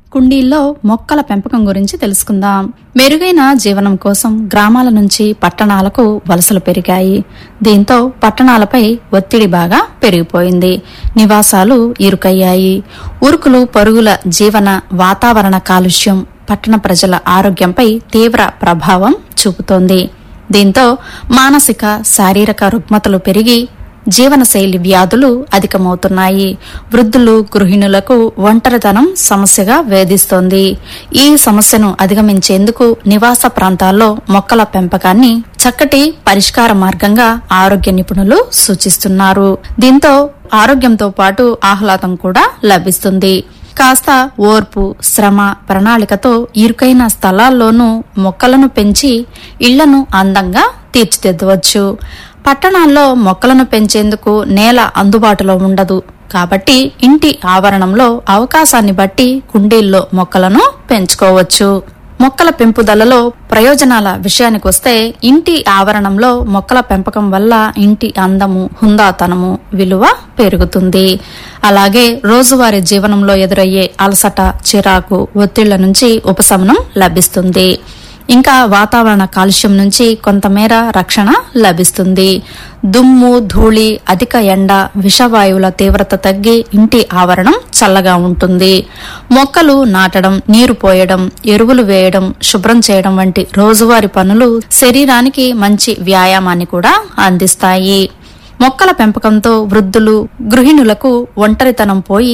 కుండీల్లో మొక్కల పెంపకం గురించి తెలుసుకుందాం మెరుగైన జీవనం కోసం గ్రామాల నుంచి పట్టణాలకు వలసలు పెరిగాయి దీంతో పట్టణాలపై ఒత్తిడి బాగా పెరిగిపోయింది నివాసాలు ఇరుకయ్యాయి ఉరుకులు పరుగుల జీవన వాతావరణ కాలుష్యం పట్టణ ప్రజల ఆరోగ్యంపై తీవ్ర ప్రభావం చూపుతోంది దీంతో మానసిక శారీరక రుగ్మతలు పెరిగి జీవనశైలి వ్యాధులు అధికమవుతున్నాయి వృద్ధులు గృహిణులకు ఒంటరితనం సమస్యగా వేధిస్తోంది ఈ సమస్యను అధిగమించేందుకు నివాస ప్రాంతాల్లో మొక్కల పెంపకాన్ని చక్కటి పరిష్కార మార్గంగా ఆరోగ్య నిపుణులు సూచిస్తున్నారు దీంతో ఆరోగ్యంతో పాటు ఆహ్లాదం కూడా లభిస్తుంది కాస్త ఓర్పు శ్రమ ప్రణాళికతో ఇరుకైన స్థలాల్లోనూ మొక్కలను పెంచి ఇళ్లను అందంగా తీర్చిదిద్దవచ్చు పట్టణాల్లో మొక్కలను పెంచేందుకు నేల అందుబాటులో ఉండదు కాబట్టి ఇంటి ఆవరణంలో అవకాశాన్ని బట్టి కుండీల్లో మొక్కలను పెంచుకోవచ్చు మొక్కల పెంపుదలలో ప్రయోజనాల విషయానికొస్తే ఇంటి ఆవరణంలో మొక్కల పెంపకం వల్ల ఇంటి అందము హుందాతనము విలువ పెరుగుతుంది అలాగే రోజువారీ జీవనంలో ఎదురయ్యే అలసట చిరాకు ఒత్తిళ్ల నుంచి ఉపశమనం లభిస్తుంది ఇంకా వాతావరణ కాలుష్యం నుంచి కొంతమేర రక్షణ లభిస్తుంది దుమ్ము ధూళి అధిక ఎండ విషవాయువుల తీవ్రత తగ్గి ఇంటి ఆవరణం చల్లగా ఉంటుంది మొక్కలు నాటడం నీరు పోయడం ఎరువులు వేయడం శుభ్రం చేయడం వంటి రోజువారీ పనులు శరీరానికి మంచి వ్యాయామాన్ని కూడా అందిస్తాయి మొక్కల పెంపకంతో వృద్ధులు గృహిణులకు ఒంటరితనం పోయి